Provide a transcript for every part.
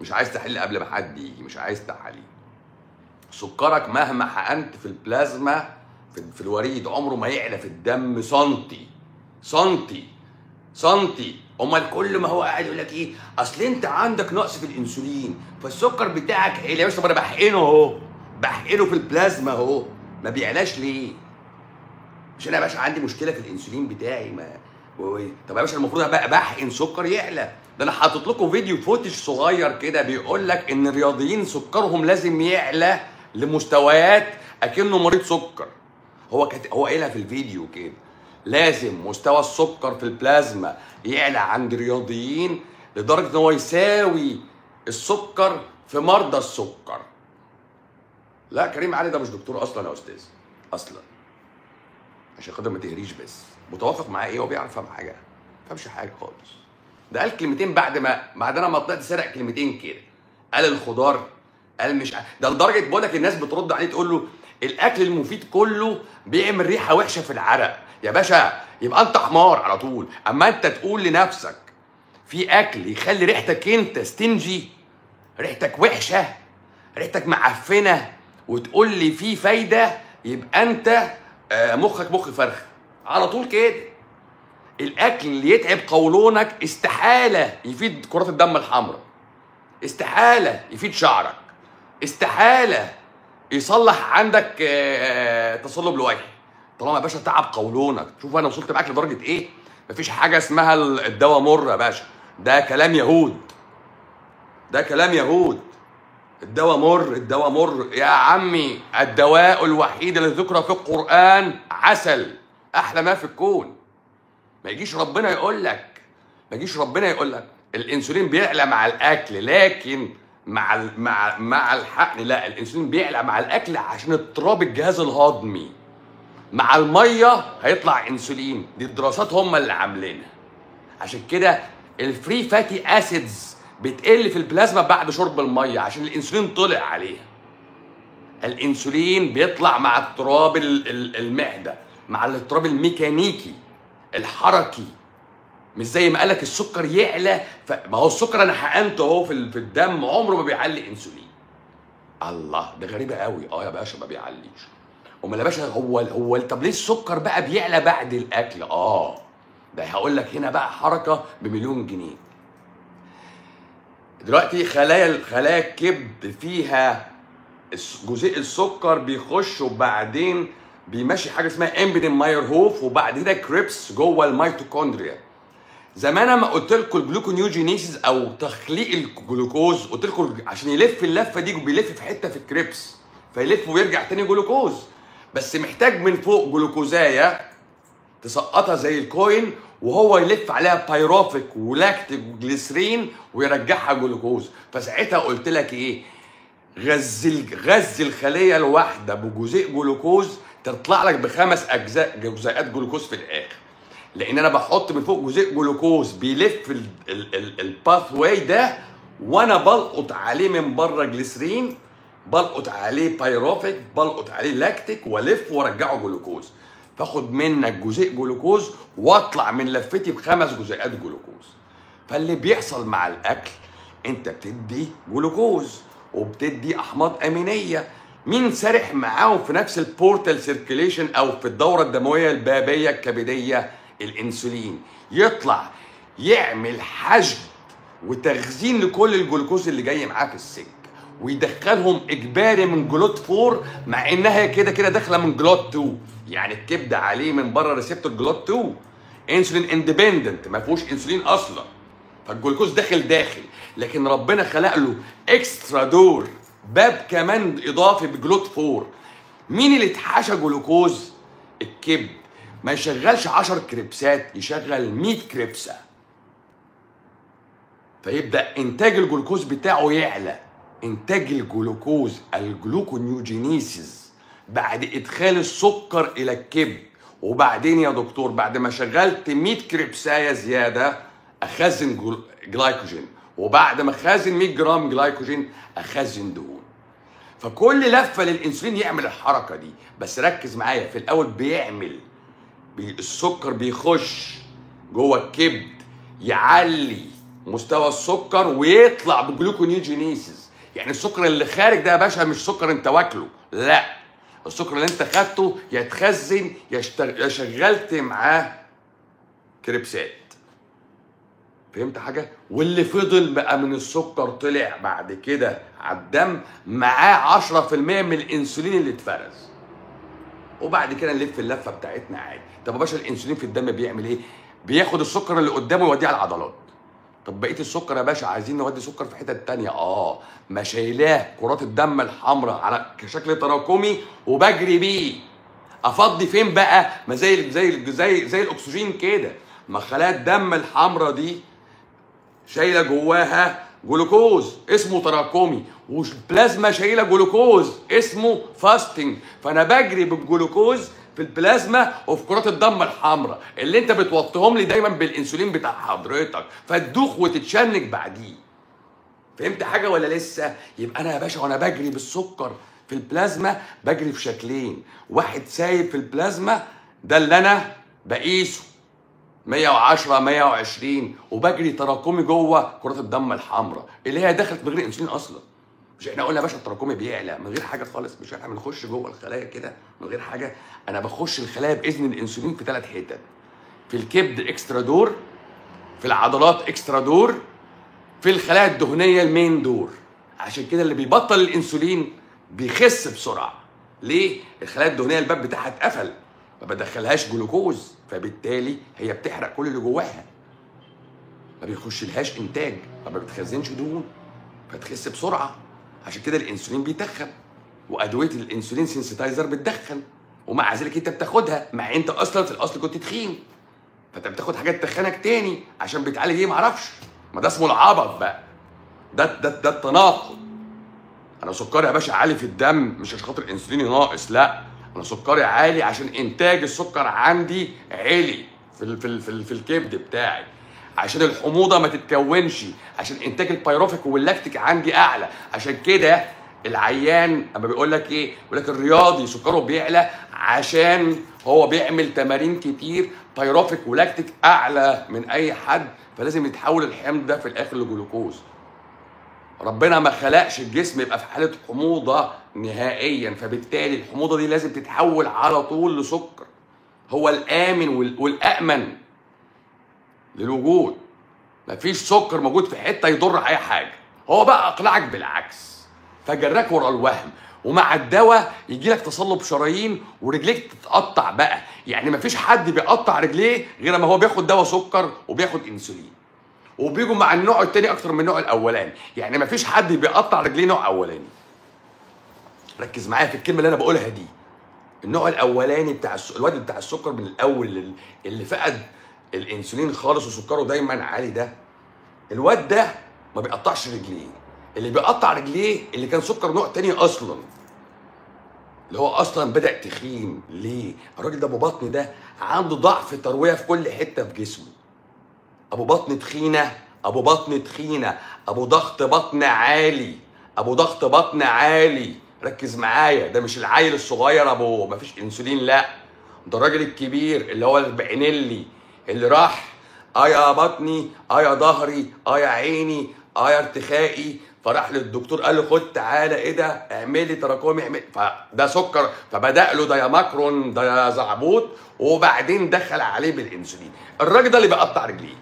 مش عايز تحليل قبل ما حد يجي مش عايز تحاليل سكرك مهما حقنت في البلازما في, في الوريد عمره ما يعلى في الدم سنتي سنتي سنتي امال كل ما هو قاعد يقول لك ايه اصل انت عندك نقص في الانسولين فالسكر بتاعك عالي يا باشا طب انا بحقنه اهو بحقنه في البلازما اهو ما بيعلاش ليه مش انا يا باشا عندي مشكله في الانسولين بتاعي ما و- و- طب يا باشا المفروض بقى بحقن سكر يعلى ده انا حاطط لكم فيديو فوتج صغير كده بيقول لك ان الرياضيين سكرهم لازم يعلى لمستويات اكنه مريض سكر هو كت... هو قايلها في الفيديو كده لازم مستوى السكر في البلازما يعلى عند الرياضيين لدرجه ان هو يساوي السكر في مرضى السكر لا كريم علي ده مش دكتور اصلا يا استاذ اصلا عشان خاطر ما تهريش بس متوافق معاه ايه هو بيعرف يفهم حاجه ما فهمش حاجه خالص ده قال كلمتين بعد ما بعد انا ما طلعت سرق كلمتين كده قال الخضار قال مش ع- ده لدرجه بقول لك الناس بترد عليه تقول له الاكل المفيد كله بيعمل ريحه وحشه في العرق يا باشا يبقى انت حمار على طول اما انت تقول لنفسك في اكل يخلي ريحتك انت ستنجي ريحتك وحشه ريحتك معفنه وتقول لي في فايده يبقى انت آه، مخك مخ فرخ على طول كده الاكل اللي يتعب قولونك استحاله يفيد كرات الدم الحمراء استحاله يفيد شعرك استحاله يصلح عندك آه، تصلب لوجه طالما يا باشا تعب قولونك شوف انا وصلت معاك لدرجه ايه مفيش حاجه اسمها الدواء مر يا باشا ده كلام يهود ده كلام يهود الدواء مر الدواء مر يا عمي الدواء الوحيد الذي ذكر في القرآن عسل أحلى ما في الكون ما يجيش ربنا يقول لك ما يجيش ربنا يقول لك الانسولين بيعلى مع الاكل لكن مع ال- مع مع الحقن لا الانسولين بيعلى مع الاكل عشان اضطراب الجهاز الهضمي مع الميه هيطلع انسولين دي الدراسات هم اللي عاملينها عشان كده الفري فاتي اسيدز بتقل في البلازما بعد شرب الميه عشان الانسولين طلع عليها الانسولين بيطلع مع اضطراب ال- ال- المعده مع الاضطراب الميكانيكي الحركي مش زي ما قالك السكر يعلى ف... ما هو السكر انا حقنته اهو في ال- في الدم عمره ما بيعلي انسولين الله ده غريبه قوي اه يا باشا ما بيعليش امال يا باشا هو هو طب ليه السكر بقى بيعلى بعد الاكل اه ده هقول لك هنا بقى حركه بمليون جنيه دلوقتي خلايا خلايا الكبد فيها الس- جزيء السكر بيخش وبعدين بيمشي حاجه اسمها امبيدن ماير هوف وبعد كده كريبس جوه الميتوكوندريا زمان انا قلت لكم الجلوكونيوجينيسيس او تخليق الجلوكوز قلت لكم عشان يلف اللفه دي بيلف في حته في الكريبس فيلف ويرجع تاني جلوكوز بس محتاج من فوق جلوكوزايه تسقطها زي الكوين وهو يلف عليها بايروفيك ولاكتيك وجليسرين ويرجعها جلوكوز فساعتها قلت لك ايه غذي غذي الخليه الواحده بجزيء جلوكوز تطلع لك بخمس اجزاء جزيئات جلوكوز في الاخر لان انا بحط من فوق جزيء جلوكوز بيلف الباث واي ده وانا بلقط عليه من بره جليسرين بلقط عليه بايروفيك بلقط عليه لاكتيك والف وارجعه جلوكوز فاخد منك جزيء جلوكوز واطلع من لفتي بخمس جزيئات جلوكوز فاللي بيحصل مع الاكل انت بتدي جلوكوز وبتدي احماض امينيه مين سارح معاهم في نفس البورتال سيركيليشن او في الدوره الدمويه البابيه الكبديه الانسولين يطلع يعمل حشد وتخزين لكل الجلوكوز اللي جاي معاه في السكه ويدخلهم اجباري من جلوت 4 مع انها كده كده داخله من جلوت 2 يعني الكبده عليه من بره ريسبتور جلوت 2 انسولين اندبندنت ما فيهوش انسولين اصلا فالجلوكوز داخل داخل لكن ربنا خلق له اكسترا دور باب كمان اضافي بجلوت 4 مين اللي اتحشى جلوكوز الكبد ما يشغلش 10 كريبسات يشغل 100 كريبسه فيبدا انتاج الجلوكوز بتاعه يعلى انتاج الجلوكوز الجلوكونيوجينيسيس بعد ادخال السكر الى الكبد وبعدين يا دكتور بعد ما شغلت 100 كريبسايه زياده اخزن جل- جلايكوجين وبعد ما اخزن 100 جرام جلايكوجين اخزن دهون فكل لفه للانسولين يعمل الحركه دي بس ركز معايا في الاول بيعمل بي السكر بيخش جوه الكبد يعلي مستوى السكر ويطلع بجلوكونيوجينيسيس يعني السكر اللي خارج ده يا باشا مش سكر انت واكله لا السكر اللي انت خدته يا اتخزن يا اشتغ- يا شغلت معاه كريبسات فهمت حاجه واللي فضل بقى من السكر طلع بعد كده على الدم معاه 10% من الانسولين اللي اتفرز وبعد كده نلف اللفه بتاعتنا عادي طب يا باشا الانسولين في الدم بيعمل ايه بياخد السكر اللي قدامه يوديه على العضلات طب بقيه السكر يا باشا عايزين نودي سكر في حتت تانية اه ما شايلاه كرات الدم الحمراء على كشكل تراكمي وبجري بيه افضي فين بقى ما زي زي زي زي الاكسجين كده ما خلايا الدم الحمراء دي شايله جواها جلوكوز اسمه تراكمي والبلازما شايله جلوكوز اسمه فاستنج فانا بجري بالجلوكوز في البلازما وفي كرات الدم الحمراء اللي انت بتوطيهم لي دايما بالانسولين بتاع حضرتك فتدوخ وتتشنج بعديه فهمت حاجه ولا لسه يبقى انا يا باشا وانا بجري بالسكر في البلازما بجري في شكلين واحد سايب في البلازما ده اللي انا بقيسه 110 120 وبجري تراكمي جوه كرات الدم الحمراء اللي هي دخلت من غير انسولين اصلا مش احنا قلنا يا باشا التراكمي بيعلى من غير حاجه خالص مش احنا بنخش جوه الخلايا كده من غير حاجه انا بخش الخلايا باذن الانسولين في ثلاث حتت في الكبد اكسترا دور في العضلات اكسترا دور في الخلايا الدهنيه المين دور عشان كده اللي بيبطل الانسولين بيخس بسرعه ليه الخلايا الدهنيه الباب بتاعها اتقفل ما بدخلهاش جلوكوز فبالتالي هي بتحرق كل اللي جواها ما بيخشلهاش انتاج ما بتخزنش دهون فتخس بسرعه عشان كده الانسولين بيتخن وادويه الانسولين سينسيتايزر بتدخن ومع ذلك انت بتاخدها مع انت اصلا في الاصل كنت تخين فانت بتاخد حاجات تخنك تاني عشان بتعالج ايه معرفش ما ده اسمه العبط بقى ده ده ده التناقض انا سكري يا باشا عالي في الدم مش عشان خاطر انسوليني ناقص لا انا سكري عالي عشان انتاج السكر عندي عالي في ال في ال في, ال في الكبد بتاعي عشان الحموضه ما تتكونش عشان انتاج البيروفيك واللاكتيك عندي اعلى عشان كده العيان اما بيقول لك ايه بيقول لك الرياضي سكره بيعلى عشان هو بيعمل تمارين كتير بيروفيك ولاكتيك اعلى من اي حد فلازم يتحول الحمض ده في الاخر لجلوكوز ربنا ما خلقش الجسم يبقى في حاله حموضه نهائيا فبالتالي الحموضه دي لازم تتحول على طول لسكر هو الامن وال- والامن للوجود مفيش سكر موجود في حته يضر اي حاجه هو بقى اقنعك بالعكس فجراك ورا الوهم ومع الدواء يجي لك تصلب شرايين ورجليك تتقطع بقى يعني مفيش حد بيقطع رجليه غير ما هو بياخد دواء سكر وبياخد انسولين وبيجوا مع النوع التاني اكتر من النوع الاولاني يعني مفيش حد بيقطع رجليه نوع اولاني ركز معايا في الكلمه اللي انا بقولها دي النوع الاولاني بتاع الس... الواد بتاع السكر من الاول اللي- اللي فقد الانسولين خالص وسكره دايما عالي ده الواد ده ما بيقطعش رجليه اللي بيقطع رجليه اللي كان سكر نوع تاني اصلا اللي هو اصلا بدا تخين ليه الراجل ده ابو بطن ده عنده ضعف ترويه في كل حته في جسمه ابو بطن تخينه ابو بطن تخينه ابو ضغط بطن عالي ابو ضغط بطن عالي ركز معايا ده مش العيل الصغير ابو مفيش انسولين لا ده الراجل الكبير اللي هو البعنلي اللي راح اه يا بطني اه يا ظهري اه يا عيني اه يا ارتخائي فراح للدكتور قال له خد تعالى ايه ده اعملي تراكمي اعمل فده سكر فبدا له ده يا ماكرون ده يا زعبوط وبعدين دخل عليه بالانسولين الراجل ده اللي بيقطع رجليه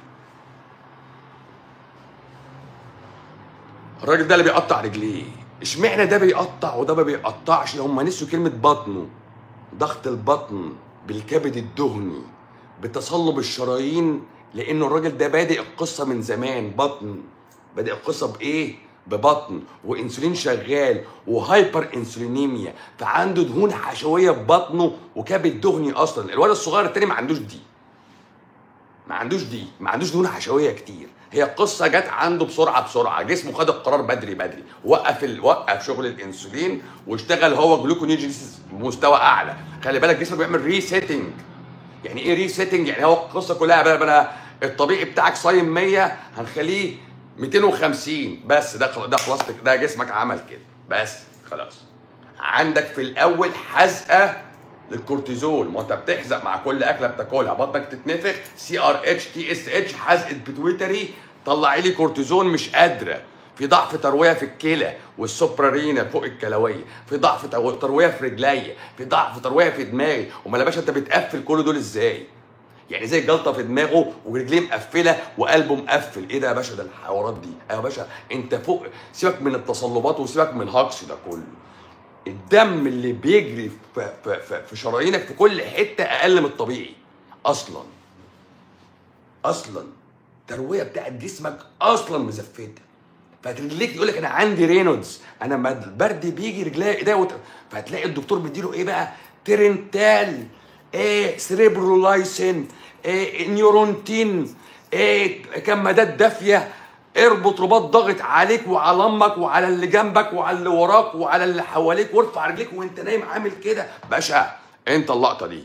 الراجل ده اللي بيقطع رجليه اشمعنى ده بيقطع وده ما بيقطعش هم نسوا كلمه بطنه ضغط البطن بالكبد الدهني بتصلب الشرايين لانه الراجل ده بادئ القصه من زمان بطن بادئ القصه بايه ببطن وانسولين شغال وهايبر انسولينيميا فعنده دهون حشويه في بطنه وكبد دهني اصلا الولد الصغير التاني ما عندوش دي ما عندوش دي ما عندوش دهون حشويه كتير هي القصه جت عنده بسرعه بسرعه جسمه خد القرار بدري بدري وقف ال... وقف شغل الانسولين واشتغل هو جلوكونيوجينيسيس بمستوى اعلى خلي بالك جسمك بيعمل ريسيتنج يعني ايه ريسيتنج يعني هو القصه كلها بقى بقى الطبيعي بتاعك صايم 100 هنخليه 250 بس ده خلاص ده خلاص ده جسمك عمل كده بس خلاص عندك في الاول حزقه للكورتيزول ما انت بتحزق مع كل اكله بتاكلها بطنك تتنفخ سي ار اتش تي اس اتش حزقه بيتويتري طلعي لي كورتيزون مش قادره في ضعف ترويه في الكلى والسوبرارينا فوق الكلويه في ضعف تو- ترويه في رجليا في ضعف ترويه في دماغي امال يا باشا انت بتقفل كل دول ازاي يعني زي جلطه في دماغه ورجليه مقفله وقلبه مقفل ايه ده يا باشا ده الحوارات دي ايوه يا باشا انت فوق سيبك من التصلبات وسيبك من الهجص ده كله الدم اللي بيجري في, في, في, في شرايينك في كل حته اقل من الطبيعي اصلا اصلا الترويه بتاعت جسمك اصلا مزفته فترجليك يقول لك انا عندي رينولدز انا ما البرد بيجي رجليا ايديا وت... فهتلاقي الدكتور بيديله ايه بقى ترنتال ايه سريبرولايسين ايه نيورونتين ايه كمادات دافيه اربط رباط ضاغط عليك وعلى امك وعلى اللي جنبك وعلى اللي وراك وعلى اللي حواليك وارفع رجليك وانت نايم عامل كده باشا انت اللقطه دي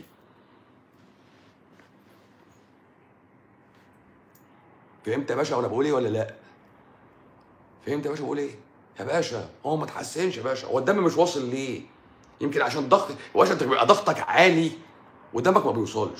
فهمت يا باشا وانا بقول ايه ولا لا فهمت يا باشا بقول ايه يا باشا هو ما اتحسنش يا باشا هو الدم مش واصل ليه يمكن عشان ضغط يا باشا انت بيبقى ضغطك عالي ودمك ما بيوصلش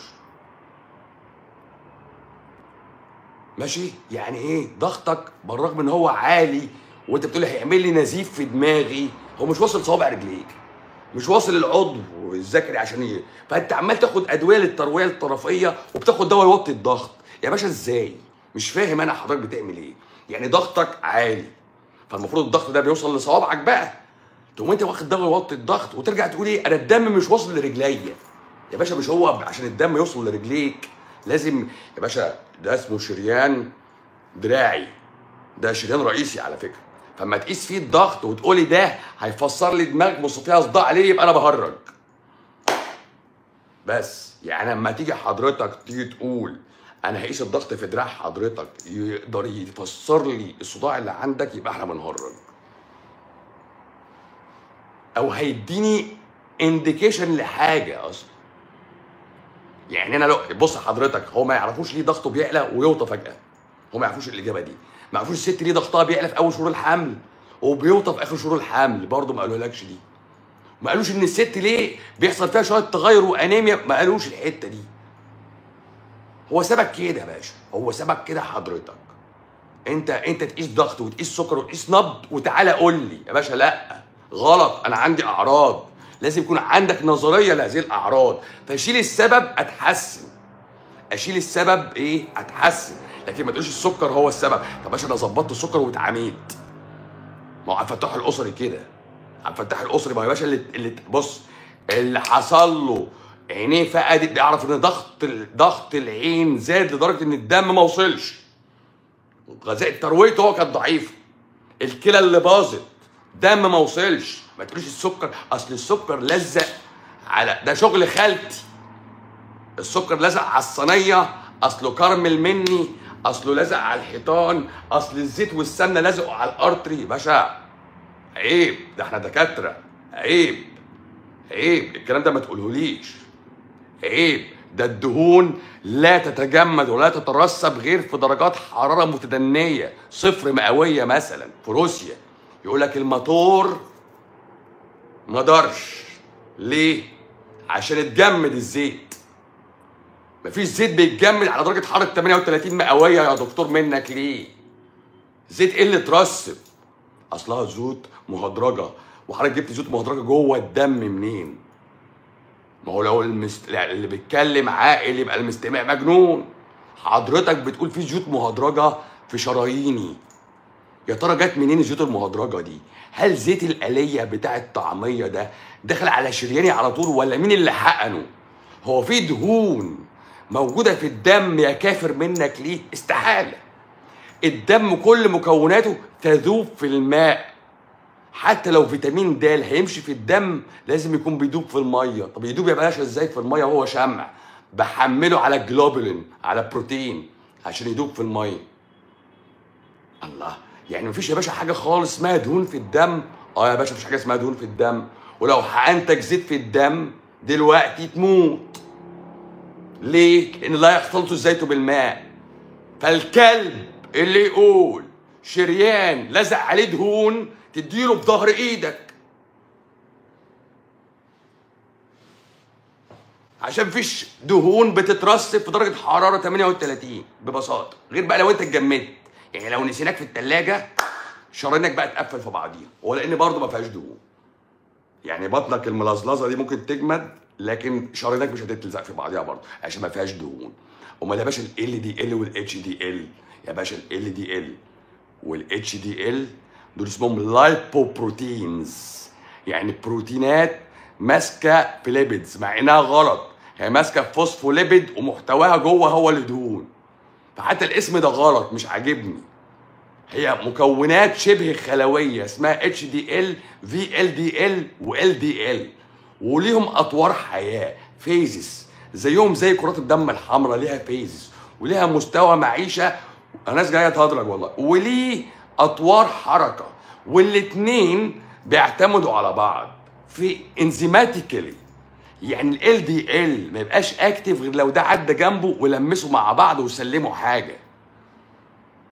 ماشي يعني ايه ضغطك بالرغم ان هو عالي وانت بتقول لي هيعمل لي نزيف في دماغي هو مش واصل صوابع رجليك مش واصل العضو الذكري عشان ي... فانت عمال تاخد ادويه للترويه الطرفيه وبتاخد دواء يوطي الضغط يا باشا ازاي مش فاهم انا حضرتك بتعمل ايه يعني ضغطك عالي فالمفروض الضغط ده بيوصل لصوابعك بقى تقوم انت واخد دواء يوطي الضغط وترجع تقول ايه انا الدم مش واصل لرجليا يا باشا مش هو عشان الدم يوصل لرجليك لازم يا باشا ده اسمه شريان دراعي ده شريان رئيسي على فكره فما تقيس فيه الضغط وتقولي ده هيفسر لي دماغك بص فيها صداع ليه يبقى انا بهرج بس يعني لما تيجي حضرتك تيجي تقول انا هقيس الضغط في دراع حضرتك يقدر يفسر لي الصداع اللي عندك يبقى احنا بنهرج او هيديني انديكيشن لحاجه اصلا يعني انا لو بص حضرتك هو ما يعرفوش ليه ضغطه بيعلى ويوطى فجاه هو ما يعرفوش الاجابه دي ما يعرفوش الست ليه ضغطها بيعلى في اول شهور الحمل وبيوطى في اخر شهور الحمل برضه ما قالولكش دي ما قالوش ان الست ليه بيحصل فيها شويه تغير وانيميا ما قالوش الحته دي هو سبك كده يا باشا هو سبك كده حضرتك انت انت تقيس ضغط وتقيس سكر وتقيس نبض وتعالى قول لي يا باشا لا غلط انا عندي اعراض لازم يكون عندك نظريه لهذه الاعراض فشيل السبب اتحسن اشيل السبب ايه اتحسن لكن ما تقولش السكر هو السبب طب يا باشا انا ظبطت السكر واتعميت ما هو عبد الفتاح الاسري كده عبد الفتاح الاسري ما هو يا باشا اللي, اللي بص اللي حصل له عينيه فقدت بيعرف ان ضغط ال- ضغط العين زاد لدرجه ان الدم ما وصلش غذاء ترويته هو كانت ضعيفه الكلى اللي باظت دم ما وصلش ما تقوليش السكر اصل السكر لزق على ده شغل خالتي السكر لزق على الصينيه اصله كرمل مني اصله لزق على الحيطان اصل الزيت والسمنه لزقوا على الارتري باشا عيب ده احنا دكاتره عيب عيب الكلام ده ما تقولهوليش عيب ده الدهون لا تتجمد ولا تترسب غير في درجات حراره متدنيه صفر مئويه مثلا في روسيا يقول لك الموتور ما دارش ليه عشان اتجمد الزيت مفيش زيت بيتجمد على درجه حراره 38 مئويه يا دكتور منك ليه زيت ايه اللي اترسب اصلها زيوت مهدرجه وحضرتك جبت زيوت مهدرجه جوه الدم منين ما هو لو المست... اللي بيتكلم عاقل يبقى المستمع مجنون حضرتك بتقول في زيوت مهدرجه في شراييني يا ترى جت منين الزيوت المهدرجه دي هل زيت الآلية بتاع الطعمية ده دخل على شرياني على طول ولا مين اللي حقنه هو في دهون موجودة في الدم يا كافر منك ليه استحالة الدم كل مكوناته تذوب في الماء حتى لو فيتامين د هيمشي في الدم لازم يكون بيدوب في الميه طب يدوب يا باشا ازاي في الميه وهو شمع بحمله على جلوبولين على بروتين عشان يدوب في الميه الله يعني مفيش يا باشا حاجه خالص اسمها دهون في الدم اه يا باشا مفيش حاجه اسمها دهون في الدم ولو حقنتك زيت في الدم دلوقتي تموت ليه لان لا يختلط الزيت بالماء فالكلب اللي يقول شريان لزق عليه دهون تديله بظهر ايدك عشان مفيش دهون بتترسب في درجه حراره 38 ببساطه غير بقى لو انت اتجمدت يعني لو نسيناك في التلاجة شرايينك بقى تقفل في بعضيها ولان برضه ما فيهاش دهون يعني بطنك الملظلظه دي ممكن تجمد لكن شرايينك مش هتتلزق في بعضيها برضه عشان ما فيهاش دهون امال يا باشا ال دي ال والاتش دي ال يا باشا ال دي ال والاتش دي ال دول اسمهم لايبوبروتينز يعني بروتينات ماسكه في ليبيدز مع انها غلط هي ماسكه في فوسفوليبيد ومحتواها جوه هو الدهون فحتى الاسم ده غلط مش عاجبني هي مكونات شبه خلويه اسمها اتش دي ال في ال دي ال وال دي ال وليهم اطوار حياه فيزز زيهم زي كرات الدم الحمراء ليها فيزز وليها مستوى معيشه ناس جايه تهدرج والله وليه اطوار حركه والاتنين بيعتمدوا على بعض في انزيماتيكالي يعني ال دي ال ما يبقاش اكتف غير لو ده عدى جنبه ولمسوا مع بعض وسلموا حاجه